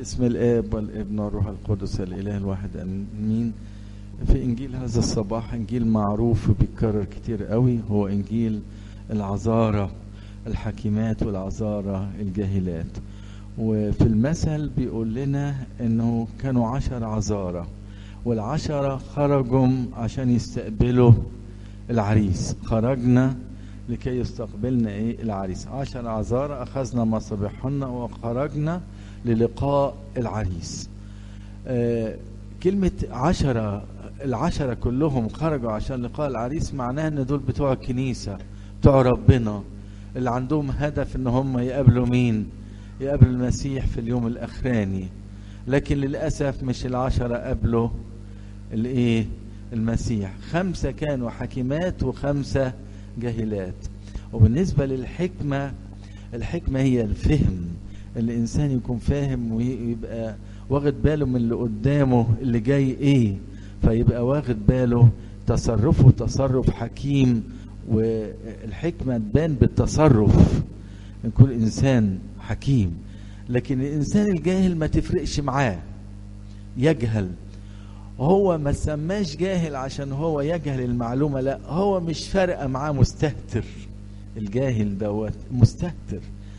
باسم الاب والابن والروح القدس الاله الواحد امين في انجيل هذا الصباح انجيل معروف وبيتكرر كتير قوي هو انجيل العذارى الحكيمات والعذارى الجاهلات وفي المثل بيقول لنا انه كانوا عشر عذارى والعشرة خرجوا عشان يستقبلوا العريس خرجنا لكي يستقبلنا ايه العريس عشر عذارى اخذنا مصابيحهن وخرجنا للقاء العريس آه كلمة عشرة العشرة كلهم خرجوا عشان لقاء العريس معناها ان دول بتوع الكنيسة بتوع ربنا اللي عندهم هدف ان هم يقابلوا مين يقابلوا المسيح في اليوم الاخراني لكن للأسف مش العشرة قابلوا الايه المسيح خمسة كانوا حكيمات وخمسة جاهلات وبالنسبة للحكمة الحكمة هي الفهم الإنسان يكون فاهم ويبقى واخد باله من اللي قدامه اللي جاي إيه فيبقى واخد باله تصرفه تصرف حكيم والحكمة تبان بالتصرف يكون إنسان حكيم لكن الإنسان الجاهل ما تفرقش معاه يجهل هو ما سماش جاهل عشان هو يجهل المعلومة لا هو مش فارقة معاه مستهتر الجاهل دوت مستهتر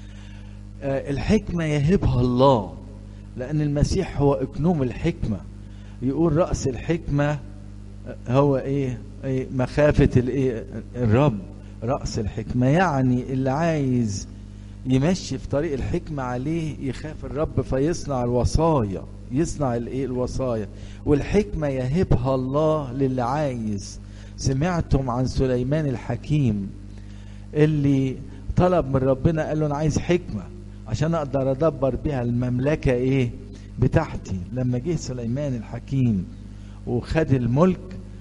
آه الحكمة يهبها الله لأن المسيح هو إكنوم الحكمة يقول رأس الحكمة هو إيه, إيه مخافة الإيه الرب رأس الحكمة يعني اللي عايز يمشي في طريق الحكمة عليه يخاف الرب فيصنع الوصايا يصنع الايه الوصايا والحكمة يهبها الله للي عايز سمعتم عن سليمان الحكيم اللي طلب من ربنا قال له انا عايز حكمة عشان اقدر ادبر بيها المملكة ايه بتاعتي لما جه سليمان الحكيم وخد الملك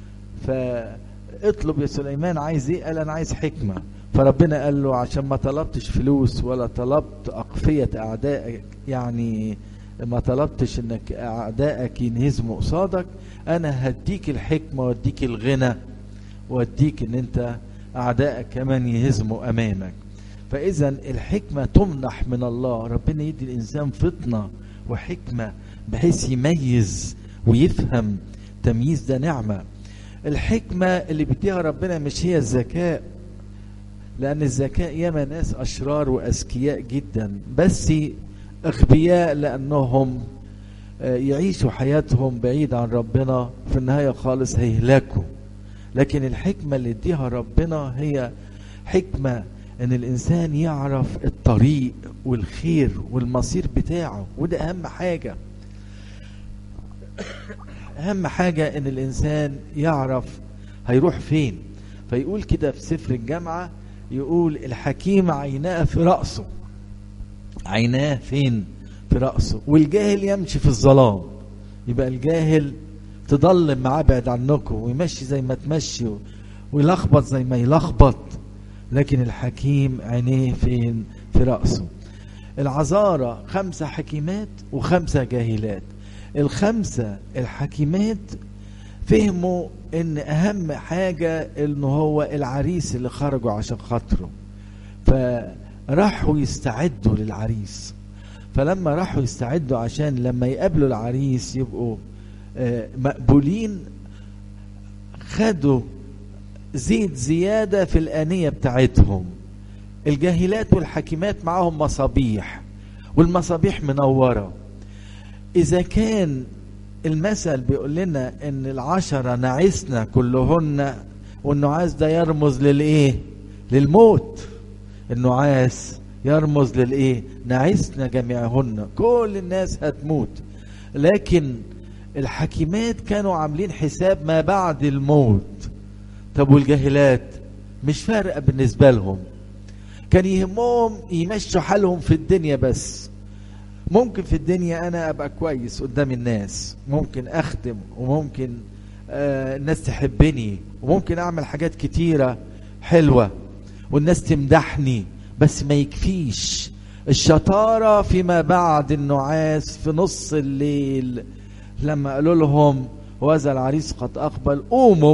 فاطلب يا سليمان عايز ايه قال انا عايز حكمة فربنا قال له عشان ما طلبتش فلوس ولا طلبت أقفية أعدائك يعني ما طلبتش انك أعدائك ينهزموا قصادك أنا هديك الحكمة واديك الغنى واديك ان انت أعدائك كمان يهزموا أمامك فإذا الحكمة تمنح من الله ربنا يدي الإنسان فطنة وحكمة بحيث يميز ويفهم تمييز ده نعمة الحكمة اللي بيديها ربنا مش هي الذكاء لأن الذكاء ياما ناس أشرار وأذكياء جدا بس أغبياء لأنهم يعيشوا حياتهم بعيد عن ربنا في النهاية خالص هيهلكوا لكن الحكمة اللي اديها ربنا هي حكمة ان الانسان يعرف الطريق والخير والمصير بتاعه وده اهم حاجة اهم حاجة ان الانسان يعرف هيروح فين فيقول كده في سفر الجامعه يقول الحكيم عيناه في رأسه عيناه فين في رأسه والجاهل يمشي في الظلام يبقى الجاهل تضلم معاه بعد عنكم ويمشي زي ما تمشي ويلخبط زي ما يلخبط لكن الحكيم عينيه فين في رأسه العذارى خمسة حكيمات وخمسة جاهلات الخمسة الحكيمات فهموا ان اهم حاجة ان هو العريس اللي خرجوا عشان خاطره فراحوا يستعدوا للعريس فلما راحوا يستعدوا عشان لما يقابلوا العريس يبقوا مقبولين خدوا زيت زيادة في الآنية بتاعتهم الجاهلات والحكيمات معاهم مصابيح والمصابيح منورة إذا كان المثل بيقول لنا ان العشرة نعسنا كلهن والنعاس ده يرمز للايه للموت النعاس يرمز للايه نعسنا جميعهن كل الناس هتموت لكن الحكيمات كانوا عاملين حساب ما بعد الموت طب والجاهلات مش فارقة بالنسبة لهم كان يهمهم يمشوا حالهم في الدنيا بس ممكن في الدنيا انا ابقى كويس قدام الناس ممكن اخدم وممكن آه الناس تحبني وممكن اعمل حاجات كتيرة حلوة والناس تمدحني بس ما يكفيش الشطارة فيما بعد النعاس في نص الليل لما قالوا لهم وذا العريس قد اقبل قوموا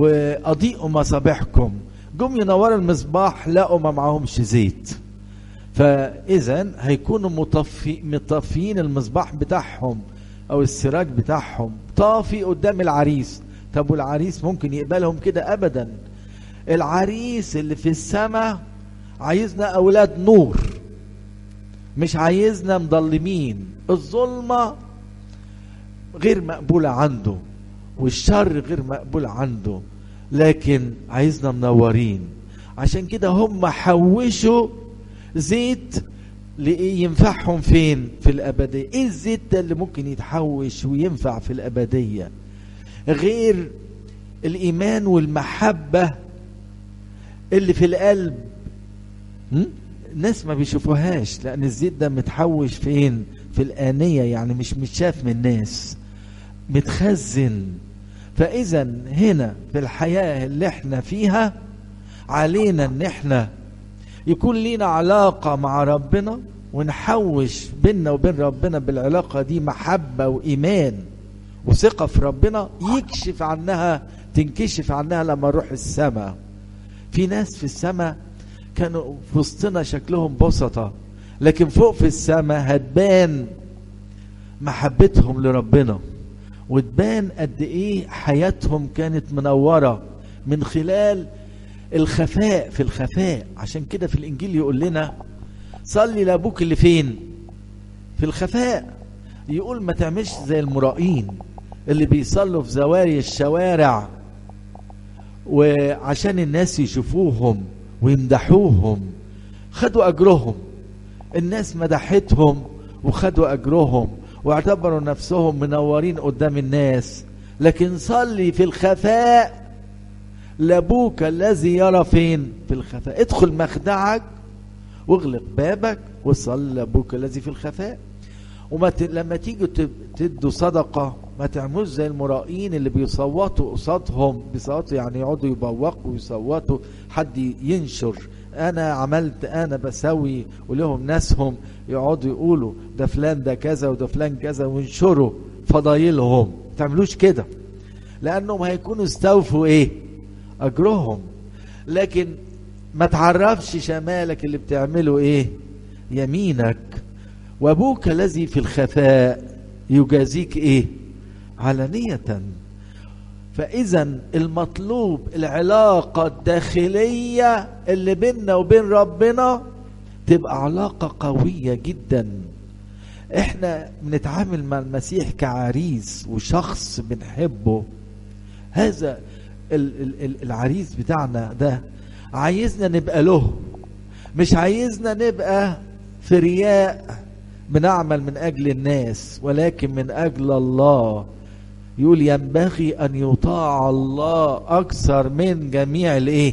واضيئوا مصابيحكم جم ينوروا المصباح لقوا ما معهمش زيت فاذا هيكونوا مطفي مطفيين المصباح بتاعهم او السراج بتاعهم طافي قدام العريس طب والعريس ممكن يقبلهم كده ابدا العريس اللي في السماء عايزنا اولاد نور مش عايزنا مضلمين الظلمه غير مقبوله عنده والشر غير مقبول عنده لكن عايزنا منورين عشان كده هم حوشوا زيت لإيه ينفعهم فين في الأبدية إيه الزيت ده اللي ممكن يتحوش وينفع في الأبدية غير الإيمان والمحبة اللي في القلب م? الناس ما بيشوفوهاش لأن الزيت ده متحوش فين في الآنية يعني مش متشاف من الناس متخزن فإذا هنا في الحياة اللي احنا فيها علينا ان احنا يكون لينا علاقة مع ربنا ونحوش بيننا وبين ربنا بالعلاقة دي محبة وإيمان وثقة في ربنا يكشف عنها تنكشف عنها لما نروح السماء في ناس في السماء كانوا في وسطنا شكلهم بسطة لكن فوق في السماء هتبان محبتهم لربنا وتبان قد ايه حياتهم كانت منورة من خلال الخفاء في الخفاء عشان كده في الانجيل يقول لنا صلي لابوك اللي فين في الخفاء يقول ما تعملش زي المرائين اللي بيصلوا في زوايا الشوارع وعشان الناس يشوفوهم ويمدحوهم خدوا اجرهم الناس مدحتهم وخدوا اجرهم واعتبروا نفسهم منورين قدام الناس لكن صلي في الخفاء لابوك الذي يرى فين في الخفاء ادخل مخدعك واغلق بابك وصل لابوك الذي في الخفاء وما ت... لما تيجوا تدوا صدقة ما تعملوش زي المرائين اللي بيصوتوا قصادهم بيصوتوا يعني يقعدوا يبوقوا ويصوتوا حد ينشر انا عملت انا بسوي ولهم ناسهم يقعدوا يقولوا ده فلان ده كذا وده فلان كذا وينشروا فضايلهم ما تعملوش كده لانهم هيكونوا استوفوا ايه اجرهم لكن ما تعرفش شمالك اللي بتعمله ايه يمينك وابوك الذي في الخفاء يجازيك ايه علانية فاذا المطلوب العلاقة الداخلية اللي بيننا وبين ربنا تبقى علاقة قوية جدا احنا بنتعامل مع المسيح كعريس وشخص بنحبه هذا العريس بتاعنا ده عايزنا نبقى له مش عايزنا نبقى في رياء بنعمل من اجل الناس ولكن من اجل الله يقول ينبغي ان يطاع الله اكثر من جميع الايه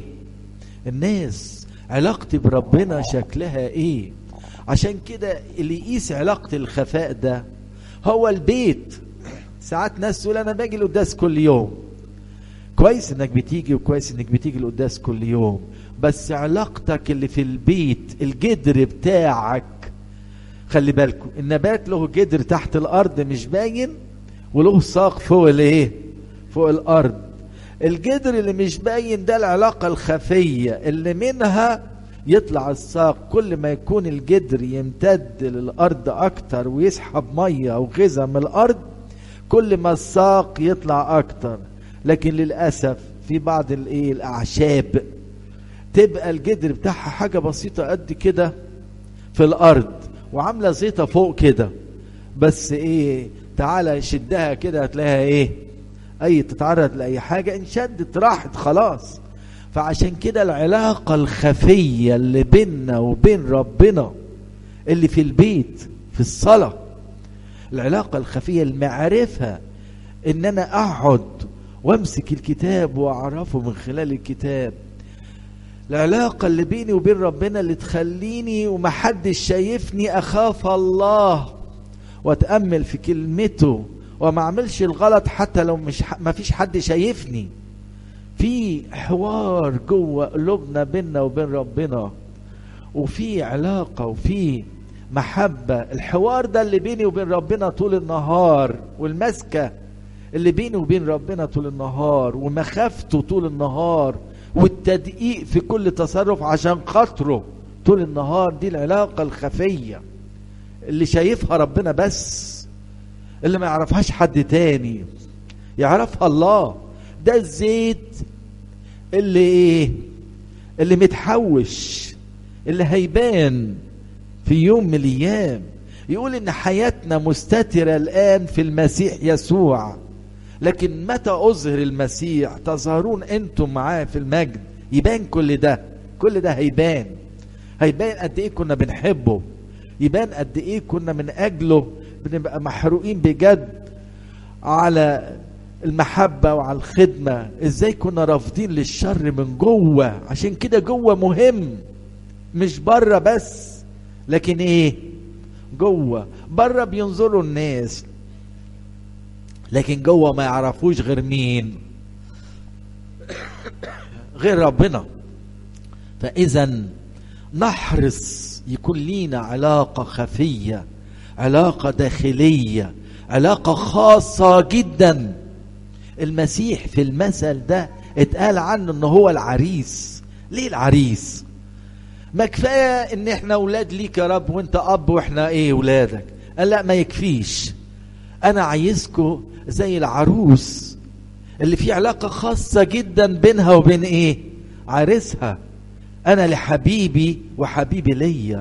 الناس علاقتي بربنا شكلها ايه عشان كده اللي يقيس علاقة الخفاء ده هو البيت ساعات ناس تقول انا باجي القداس كل يوم كويس انك بتيجي وكويس انك بتيجي القداس كل يوم بس علاقتك اللي في البيت الجدر بتاعك خلي بالكم النبات له جدر تحت الارض مش باين وله ساق فوق الايه فوق الارض الجدر اللي مش باين ده العلاقة الخفية اللي منها يطلع الساق كل ما يكون الجدر يمتد للأرض أكتر ويسحب مية أو غذاء من الأرض كل ما الساق يطلع أكتر لكن للأسف في بعض الإيه الأعشاب تبقى الجدر بتاعها حاجة بسيطة قد كده في الأرض وعاملة زيطة فوق كده بس إيه تعالى شدها كده هتلاقيها إيه أي تتعرض لأي حاجة إن شدت راحت خلاص فعشان كده العلاقة الخفية اللي بيننا وبين ربنا اللي في البيت في الصلاة العلاقة الخفية المعرفة ان انا اقعد وامسك الكتاب واعرفه من خلال الكتاب العلاقة اللي بيني وبين ربنا اللي تخليني ومحدش شايفني اخاف الله واتأمل في كلمته وما اعملش الغلط حتى لو مش ما فيش حد شايفني في حوار جوه قلوبنا بيننا وبين ربنا وفي علاقة وفي محبة الحوار ده اللي بيني وبين ربنا طول النهار والمسكة اللي بيني وبين ربنا طول النهار ومخافته طول النهار والتدقيق في كل تصرف عشان خاطره طول النهار دي العلاقة الخفية اللي شايفها ربنا بس اللي ما يعرفهاش حد تاني يعرفها الله ده الزيت اللي ايه اللي متحوش اللي هيبان في يوم من الايام يقول ان حياتنا مستترة الان في المسيح يسوع لكن متى اظهر المسيح تظهرون انتم معاه في المجد يبان كل ده كل ده هيبان هيبان قد ايه كنا بنحبه يبان قد ايه كنا من اجله بنبقى محروقين بجد على المحبة وعلى الخدمة ازاي كنا رافضين للشر من جوه عشان كده جوه مهم مش بره بس لكن ايه جوه بره بينظروا الناس لكن جوه ما يعرفوش غير مين غير ربنا فاذا نحرص يكون لينا علاقة خفية علاقة داخلية علاقة خاصة جدا المسيح في المثل ده اتقال عنه ان هو العريس ليه العريس ما كفايه ان احنا اولاد ليك يا رب وانت اب واحنا ايه ولادك قال لا ما يكفيش انا عايزكم زي العروس اللي في علاقه خاصه جدا بينها وبين ايه عريسها انا لحبيبي وحبيبي ليا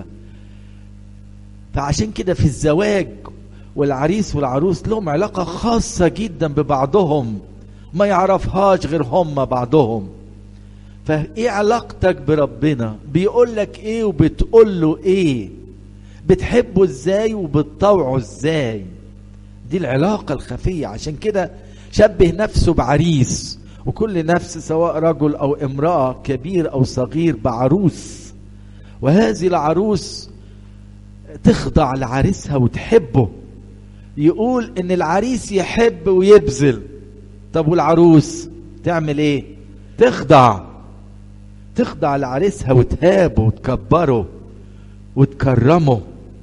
فعشان كده في الزواج والعريس والعروس لهم علاقة خاصة جدا ببعضهم ما يعرفهاش غير هم بعضهم فايه علاقتك بربنا بيقول لك ايه وبتقول له ايه بتحبه ازاي وبتطوعه ازاي دي العلاقة الخفية عشان كده شبه نفسه بعريس وكل نفس سواء رجل او امرأة كبير او صغير بعروس وهذه العروس تخضع لعريسها وتحبه يقول ان العريس يحب ويبذل طب والعروس تعمل ايه تخضع تخضع لعريسها وتهابه وتكبره وتكرمه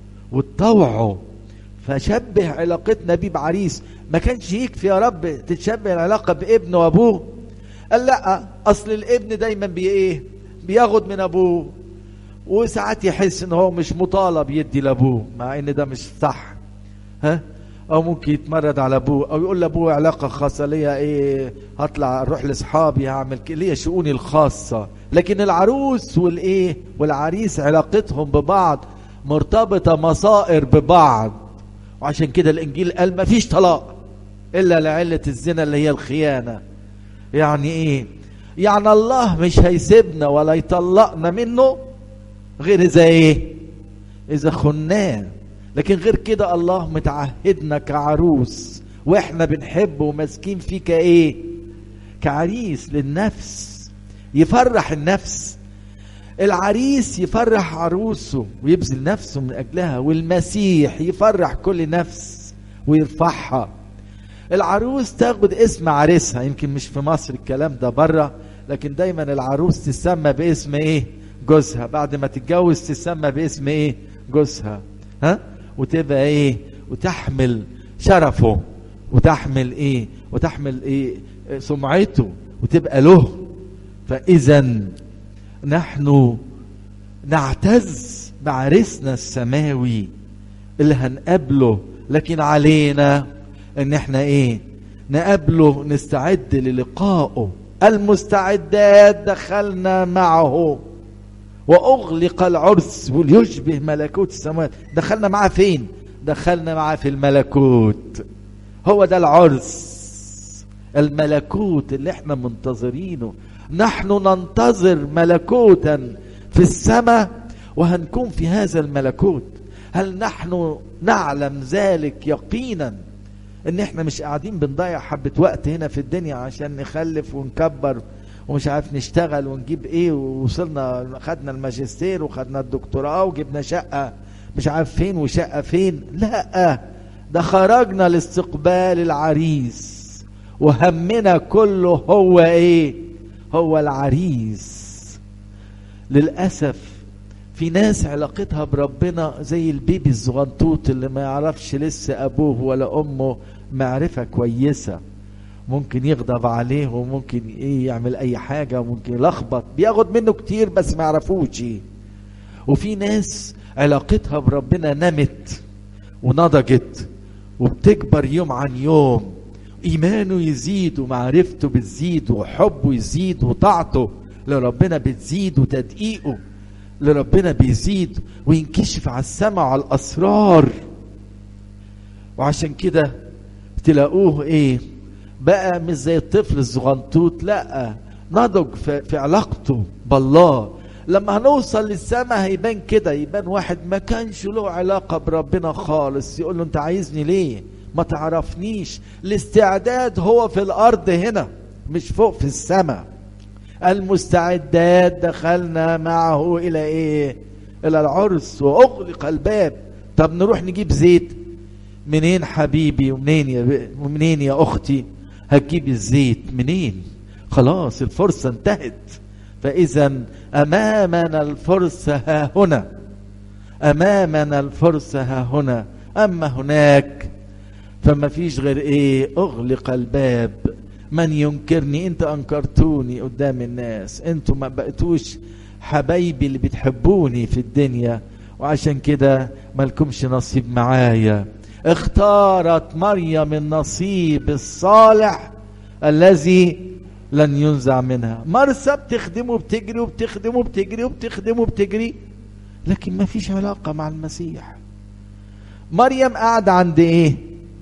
وتطوعه فشبه علاقتنا بيه بعريس ما كانش يكفي يا رب تتشبه العلاقة بابنه وابوه قال لا اصل الابن دايما بي ايه بياخد من ابوه وساعات يحس ان هو مش مطالب يدي لابوه مع ان ده مش صح ها او ممكن يتمرد على ابوه او يقول لابوه علاقه خاصه ليا ايه هطلع اروح لاصحابي هعمل ليا شؤوني الخاصه لكن العروس والايه والعريس علاقتهم ببعض مرتبطه مصائر ببعض وعشان كده الانجيل قال ما فيش طلاق الا لعله الزنا اللي هي الخيانه يعني ايه يعني الله مش هيسيبنا ولا يطلقنا منه غير اذا ايه اذا خناه لكن غير كده الله متعهدنا كعروس واحنا بنحبه وماسكين فيه كايه كعريس للنفس يفرح النفس العريس يفرح عروسه ويبذل نفسه من اجلها والمسيح يفرح كل نفس ويرفعها العروس تاخد اسم عريسها يمكن مش في مصر الكلام ده بره لكن دايما العروس تسمى باسم ايه جوزها بعد ما تتجوز تسمى باسم ايه جوزها ها وتبقى ايه وتحمل شرفه وتحمل ايه وتحمل ايه سمعته وتبقى له فاذا نحن نعتز بعرسنا السماوي اللي هنقابله لكن علينا ان احنا ايه نقابله نستعد للقائه المستعدات دخلنا معه واغلق العرس وليشبه ملكوت السماوات دخلنا معاه فين دخلنا معاه في الملكوت هو ده العرس الملكوت اللي احنا منتظرينه نحن ننتظر ملكوتا في السماء وهنكون في هذا الملكوت هل نحن نعلم ذلك يقينا ان احنا مش قاعدين بنضيع حبة وقت هنا في الدنيا عشان نخلف ونكبر ومش عارف نشتغل ونجيب ايه ووصلنا خدنا الماجستير وخدنا الدكتوراه وجبنا شقة مش عارف فين وشقة فين لا ده خرجنا لاستقبال العريس وهمنا كله هو ايه هو العريس للأسف في ناس علاقتها بربنا زي البيبي الصغنطوط اللي ما يعرفش لسه أبوه ولا أمه معرفة كويسة ممكن يغضب عليه وممكن ايه يعمل اي حاجة وممكن يلخبط بياخد منه كتير بس ما يعرفوش ايه وفي ناس علاقتها بربنا نمت ونضجت وبتكبر يوم عن يوم ايمانه يزيد ومعرفته بتزيد وحبه يزيد وطاعته لربنا بتزيد وتدقيقه لربنا بيزيد وينكشف على السماء وعلى الاسرار وعشان كده تلاقوه ايه بقى مش زي الطفل الصغنطوط لا نضج في, في علاقته بالله لما هنوصل للسماء هيبان كده يبان واحد ما كانش له علاقة بربنا خالص يقول له انت عايزني ليه ما تعرفنيش الاستعداد هو في الارض هنا مش فوق في السماء المستعدات دخلنا معه الى ايه الى العرس واغلق الباب طب نروح نجيب زيت منين حبيبي ومنين يا ومنين يا اختي هتجيب الزيت منين خلاص الفرصه انتهت فاذا امامنا الفرصه ها هنا امامنا الفرصه ها هنا اما هناك فما فيش غير ايه اغلق الباب من ينكرني انت انكرتوني قدام الناس انتوا ما بقيتوش حبايبي اللي بتحبوني في الدنيا وعشان كده مالكمش نصيب معايا اختارت مريم النصيب الصالح الذي لن ينزع منها مرسى بتخدمه بتجري وبتخدمه بتجري وبتخدمه بتجري لكن ما فيش علاقة مع المسيح مريم قاعدة عند ايه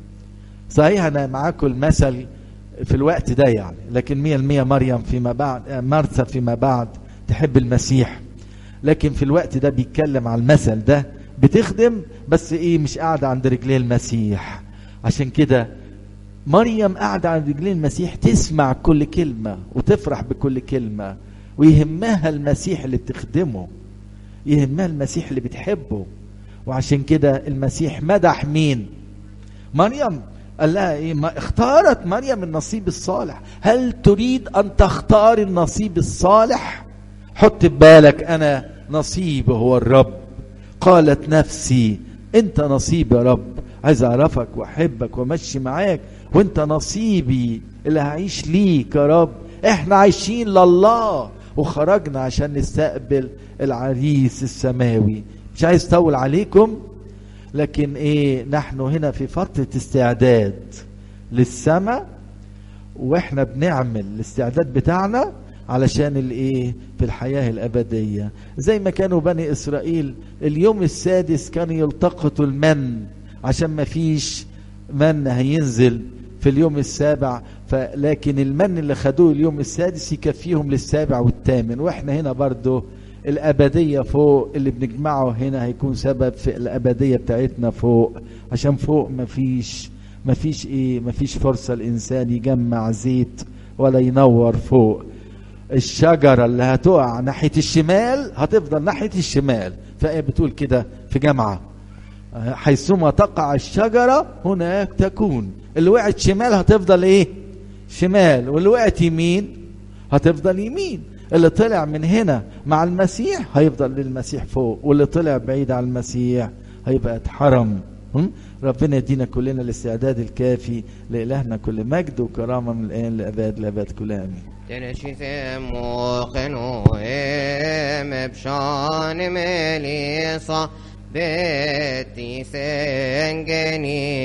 صحيح انا معاكم المثل في الوقت ده يعني لكن مية المية مريم فيما بعد مرسى فيما بعد تحب المسيح لكن في الوقت ده بيتكلم على المثل ده بتخدم بس ايه مش قاعدة عند رجلي المسيح عشان كده مريم قاعدة عند رجلي المسيح تسمع كل كلمة وتفرح بكل كلمة ويهمها المسيح اللي بتخدمه يهمها المسيح اللي بتحبه وعشان كده المسيح مدح مين مريم قال لها ايه ما اختارت مريم النصيب الصالح هل تريد ان تختار النصيب الصالح حط ببالك انا نصيبي هو الرب قالت نفسي انت نصيب يا رب عايز اعرفك واحبك وامشي معاك وانت نصيبي اللي هعيش ليك يا رب احنا عايشين لله وخرجنا عشان نستقبل العريس السماوي مش عايز اطول عليكم لكن ايه نحن هنا في فترة استعداد للسماء واحنا بنعمل الاستعداد بتاعنا علشان الايه في الحياة الابدية زي ما كانوا بني اسرائيل اليوم السادس كانوا يلتقطوا المن عشان ما فيش من هينزل في اليوم السابع فلكن المن اللي خدوه اليوم السادس يكفيهم للسابع والثامن واحنا هنا برضو الأبدية فوق اللي بنجمعه هنا هيكون سبب في الأبدية بتاعتنا فوق عشان فوق مفيش مفيش ايه مفيش فرصة الإنسان يجمع زيت ولا ينور فوق الشجرة اللي هتقع ناحية الشمال هتفضل ناحية الشمال فهي بتقول كده في جامعة حيثما تقع الشجرة هناك تكون اللي وقعت شمال هتفضل ايه شمال واللي وقعت يمين هتفضل يمين اللي طلع من هنا مع المسيح هيفضل للمسيح فوق واللي طلع بعيد عن المسيح هيبقى اتحرم ربنا يدينا كلنا الاستعداد الكافي لإلهنا كل مجد وكرامة من الآن لأباد لأباد كلها آمين تنشي موقن بشان مليصة بيتي سنجني